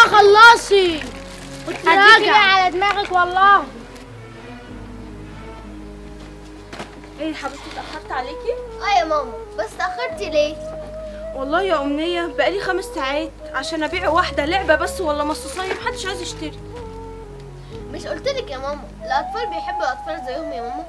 خلصي كنت هتجيبي راجعة على دماغك والله ايه يا حبيبتي اتاخرت عليكي اه يا ماما بس اتأخرتي ليه؟ والله يا امنيه بقالي خمس ساعات عشان ابيع واحده لعبه بس ولا مصاصيه محدش عايز يشتري مش قلتلك يا ماما الأطفال بيحبوا الأطفال زيهم يا ماما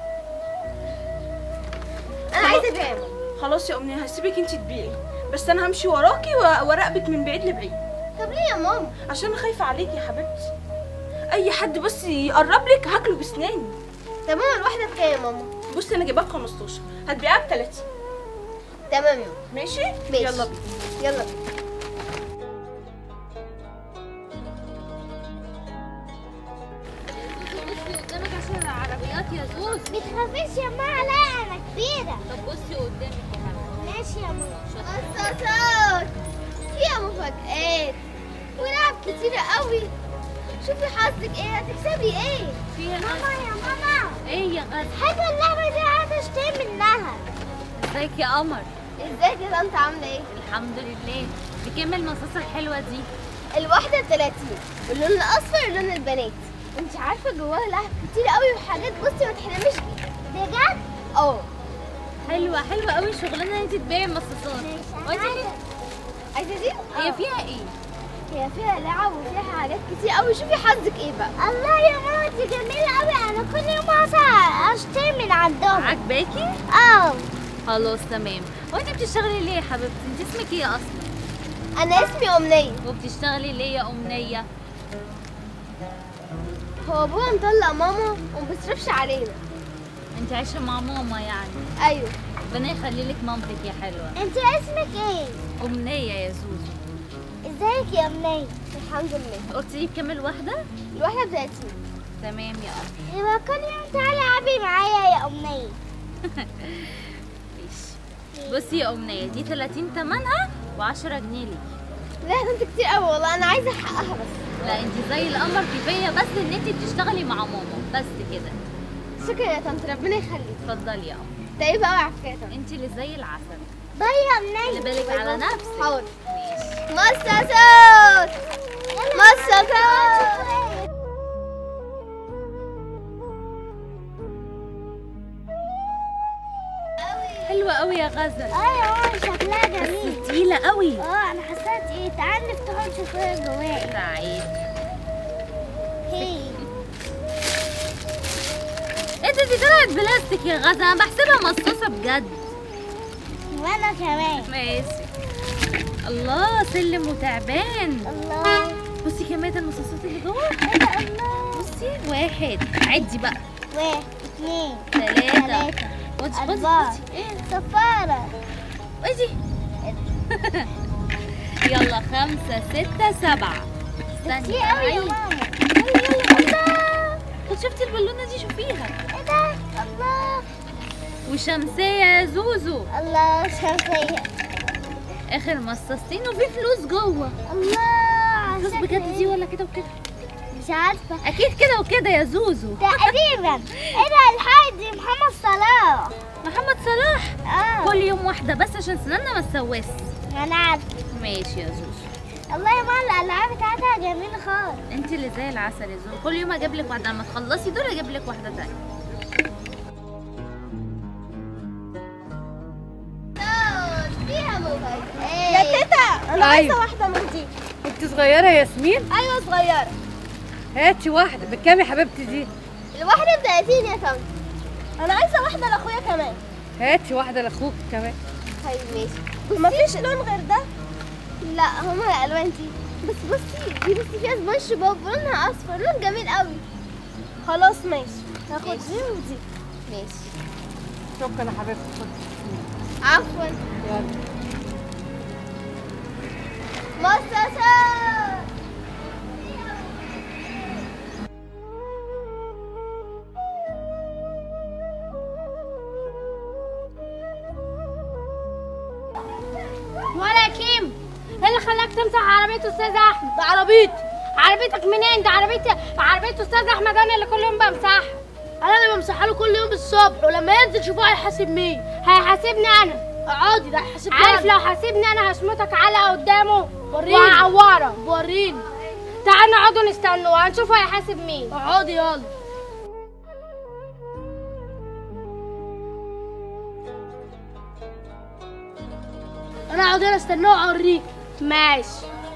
أنا عايزة أبيع يا ماما خلاص يا امنيه هسيبك انت تبيعي بس انا همشي وراكي و- وراقبك من بعيد لبعيد طب ليه يا ماما؟ عشان انا خايفه عليكي يا حبيبتي اي حد بس يقرب لك هاكله بسناني طب ماما الواحدة بكام يا ماما؟ بصي انا جايباها ب 15 هتبيعها ب 30 تمام يا ماما ماشي ماشي. يلا بينا يلا بصي قدامك عشان العربيات يا زوز متخافيش يا ماما لا انا كبيرة طب بصي قدامك يا حبيبي ماشي يا ماما قصاصات فيها مفاجآت ولعب كتيرة قوي شوفي حظك ايه هتكسبي ايه فيها ماما ناس يا ماما ايه يا غد حلوة اللعبة دي عايزة اشتري منها ازيك يا قمر ازيك يا طنط عاملة ايه؟ الحمد لله بكام المصاصة الحلوة دي الواحدة بتلاتين واللون الأصفر لون البنات انت عارفة جواها لعب كتير قوي وحاجات بصي ما تحلميش بيها بجد؟ اه حلوة حلوة قوي شغلانة انت تبيعي المصاصات وانت ليه- عايزة دي؟ هي فيها ايه؟ هي فيها لعب وفيها حاجات كتير قوي شوفي حظك ايه بقى الله يا ماما دي جميلة قوي انا كل يوم عايزة اشتري من عندهم عجباكي؟ اه خلاص تمام وانت بتشتغلي ليه يا حبيبتي؟ انت اسمك ايه اصلا؟ انا اسمي امنية وبتشتغلي ليه يا امنية؟ هو ابويا مطلق ماما وما بيصرفش علينا انت عايشة مع ماما يعني ايوه ربنا يخلي لك مامتك يا حلوة انت اسمك ايه؟ امنية يا زوزو ازيك يا مني؟ الحمد لله قلتي لي بكام الواحدة؟ الواحدة بتلاتين تمام يا قمر يبقى كل يوم تعالي العبي معايا يا امنية ماشي بصي يا امنية دي 30 تمنها و10 جنيه ليكي لا ده انت كتير قوي والله انا عايزة احققها بس لا انت زي القمر كفايه بس ان انت بتشتغلي مع ماما بس كده شكرا يا طنط ربنا يخليك اتفضلي يا قمر طيبة قوي على فكرة يا طنط انت اللي زي العسل باي يا خلي مني بالك على نفسك حاضر ماشي مصاصات مصاصات حلوه قوي يا غزل اه يا ماما شكلها جميل بس تقيله قوي اه انا حسيت ايه تعالي نفتحهم شوفوها جواها تعالي هي ايه ده دي طلعت بلاستيك يا غزل انا بحسبها مصاصه بجد وانا كمان ماشي الله سلم وتعبان الله بصي كميه المصاصات اللي جوه ايه ده الله بصي واحد عدي بقى واحد اثنين ثلاثه ثلاثة خدي خدي أربعة خدي. ايه صفارة ايدي يلا خمسة ستة سبعة استني كتير قوي يا تعالي. ماما يلا يلا الله خد شفتي البالونة دي شوفيها ايه ده الله وشمسية يا زوزو الله شفية اخر مصاصتين وفي فلوس جوه الله فلوس شكل بجد إيه؟ دي ولا كده وكده مش عارفة اكيد كده وكده يا زوزو تقريبا ايه ده الحاج دي محمد صلاح محمد صلاح اه كل يوم واحدة بس عشان سنانا ما تسوس انا عارفة ماشي يا زوزو الله يا ماما الالعاب بتاعتها جميلة خالص انت اللي زي العسل يا زوزو كل يوم اجيب لك واحدة لما تخلصي دول اجيب لك واحدة تانية فيها مفاجآت يا تيتا انا عايزه واحده من دي انت صغيرة يا ياسمين ايوه صغيرة هاتي واحدة بكام يا حبيبتي دي الواحدة بتلاتين يا طنط انا عايزه واحده لاخويا كمان هاتي واحدة لاخوك كمان طيب ماشي مفيش لون غير ده لا هما الالوان دي بس بصي دي بصي فيها سبونج بوب لونها اصفر لون جميل قوي خلاص ماشي هاخد ماشي. دي ودي ماشي شكرا يا حبيبتي خدي. عفوا يلا مصاصات ولا كيم ايه اللي خلاك تمسح عربية استاذ احمد ده عربيتي عربيتك منين ده عربيتي عربية استاذ احمد انا اللي كل يوم بمسحها انا اللي بمسحها له كل يوم الصبح ولما ينزل شوفوه هيحاسب مين هيحاسبني انا اقعدي ده هيحاسبني عارف لو حاسبني انا هشمتك علقه قدامه وريني وهعورك وريني تعالوا نقعدوا نستنوا هنشوف هيحاسب مين اقعدي يلا انا اقعد هنا استناه واوريك ماشي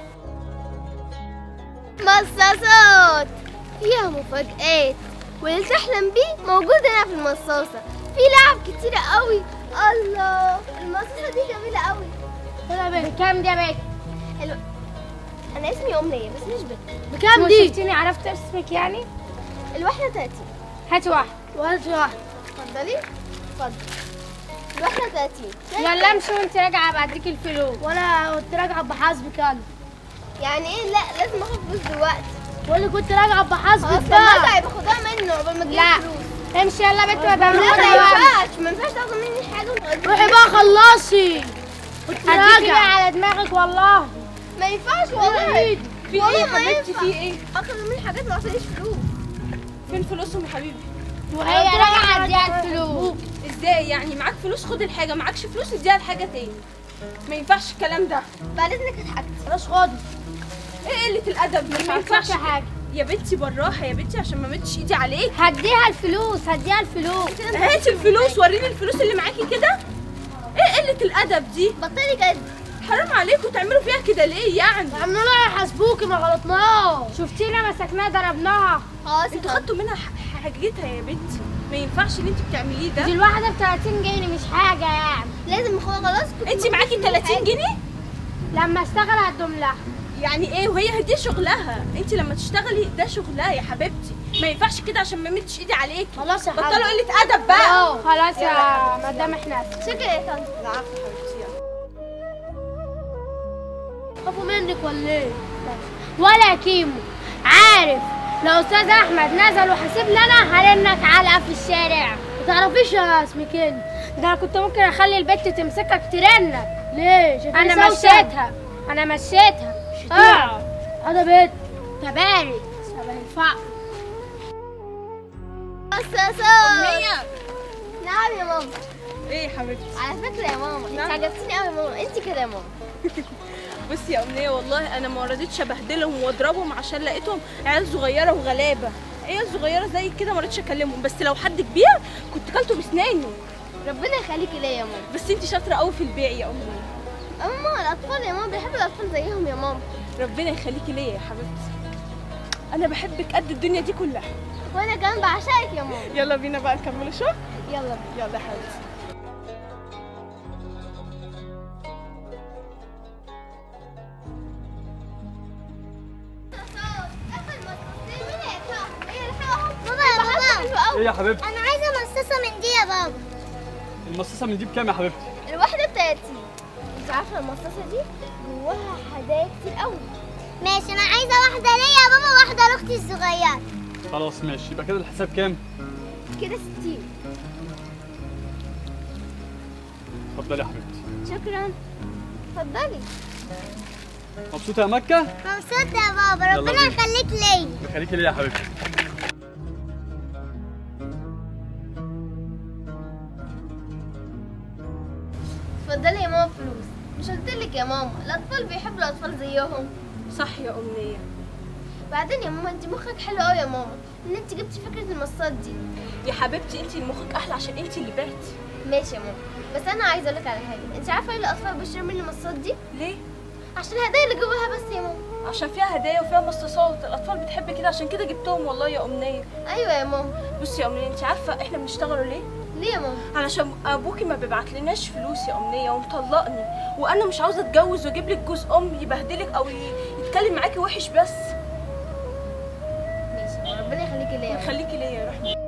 مصاصات فيها مفاجآت واللي تحلم بيه موجود هنا في المصاصة في لعب كتيرة قوي الله المصاصة دي جميلة قوي طلع بكام دي يا بنت الو... أنا اسمي أمنية بس مش بنت بكام مش دي شفتيني عرفت اسمك يعني الواحدة 30 هاتي واحد وانت واحد اتفضلي اتفضل الواحدة 30 يلا امشي وانت راجعه بديك الفلوس وانا كنت راجعه بحاسبك انا يعني ايه لا لازم اخد فلوس دلوقتي وانا كنت راجعه خلاص بحاسبك لما بقى ارجع يبقى خدها منه قبل ما تجيب لا. فلوس امشي يلا بنت ما لا ما تعملوش ينفعش ما ينفعش تاخد مني حاجة وتقعدي روحي بقى خلصي كنت هديكي بقى راجعه على دماغك والله ما ينفعش والله في ايه والله يا ما حبيبتي ينفع. في ايه اخد مني حاجات ما اعطينيش فلوس فين فلوسهم يا حبيبي وهي راجعه اديها الفلوس ازاي يعني معاك فلوس خد الحاجه معاكش فلوس اديها لحاجه تاني ما ينفعش الكلام ده بعد اذنك اتحكت خلاص خدي ايه قله الادب مش ما ينفعش عارفه حاجه يا بنتي بالراحه يا بنتي عشان ما مدش ايدي عليك هديها الفلوس هديها الفلوس هاتي الفلوس وريني الفلوس اللي معاكي كده ايه قله الادب دي بطلي جد حرام عليكم تعملوا فيها كده ليه يعني عملوا لها يحاسبوكي ما غلطناش شفتينا مسكناها ضربناها خلاص انتوا خدتوا منها ح- حاجتها يا بنتي ما ينفعش اللي انت بتعمليه ده دي الواحده ب 30 جنيه مش حاجه يعني لازم اخد خلاص كنت انت معاكي 30 جنيه لما اشتغل هدوم لها يعني ايه وهي دي شغلها انت لما تشتغلي ده شغلها يا حبيبتي ما ينفعش كده عشان ما مدش ايدي عليكي خلاص يا بطلوا حاج قله ادب بقى خلاص يا مدام احنا شكرا يا طنط العفو حبيبتي يلا. خافوا منك ولا ايه ولا كيمو عارف لو استاذ احمد نزل وحاسبني انا هرنك علقه في الشارع ما تعرفيش يا اسمك انت ده انا كنت ممكن اخلي البت تمسكك ترنك ليه شايفاني انا سوسن؟ مشيتها انا مشيتها اه انا بنت تبارك شبه الفقر مصاصات مية نعم يا ماما ايه يا حبيبتي على فكرة يا ماما انت نعم. عجبتيني قوي يا ماما انت كده يا ماما بصي يا امنيه والله انا ما رضيتش ابهدلهم واضربهم عشان لقيتهم عيال صغيره وغلابه عيال صغيره زي كده ما رضيتش اكلمهم بس لو حد كبير كنت كلته بسناني ربنا يخليكي ليا يا ماما بس انت شاطره قوي في البيع يا امنيه ماما الاطفال يا ماما بيحبوا الاطفال زيهم يا ماما ربنا يخليكي ليا يا حبيبتي انا بحبك قد الدنيا دي كلها وانا كمان بعشقك يا ماما يلا بينا بقى نكمل شغل يلا يلا يا حبيبتي بابا يا بابا ايه يا حبيبتي انا عايزه مصاصه من دي يا بابا المصاصه من دي بكام يا حبيبتي الواحده ب 30 انت عارفه المصاصه دي جواها هدايا كتير قوي ماشي انا عايزه واحده ليا يا بابا واحده لاختي الصغيره خلاص ماشي يبقى كده الحساب كام كده 60 اتفضلي يا حبيبتي شكرا اتفضلي مبسوطه يا مكه مبسوطه يا بابا يلا ربنا بينا. يخليك ليا خليكي ليه يا حبيبتي اتفضلي يا ماما فلوس مش قلت لك يا ماما الاطفال بيحبوا الاطفال زيهم صح يا امنيه بعدين يا ماما انت مخك حلو قوي يا ماما ان انت جبتي فكره المصاصات دي يا حبيبتي انت مخك احلى عشان انت اللي بعتي ماشي يا ماما بس انا عايزه اقول لك على حاجه انت عارفه ليه الاطفال بيشتروا مني المصاصات دي ليه عشان الهدايا اللي جواها بس يا ماما عشان فيها هدايا وفيها مصاصات الاطفال بتحب كده عشان كده جبتهم والله يا امنيه ايوه يا ماما بصي يا امنيه انت عارفه احنا بنشتغلوا ليه ليه يا ماما علشان ابوكي ما بيبعتلناش فلوس يا امنيه ومطلقني وانا مش عاوزه اتجوز واجيب لك جوز ام يبهدلك او ي- يتكلم معاكي وحش بس ماشي ربنا يخليكي ليا يا ماما. خليكي ليا يا رحمه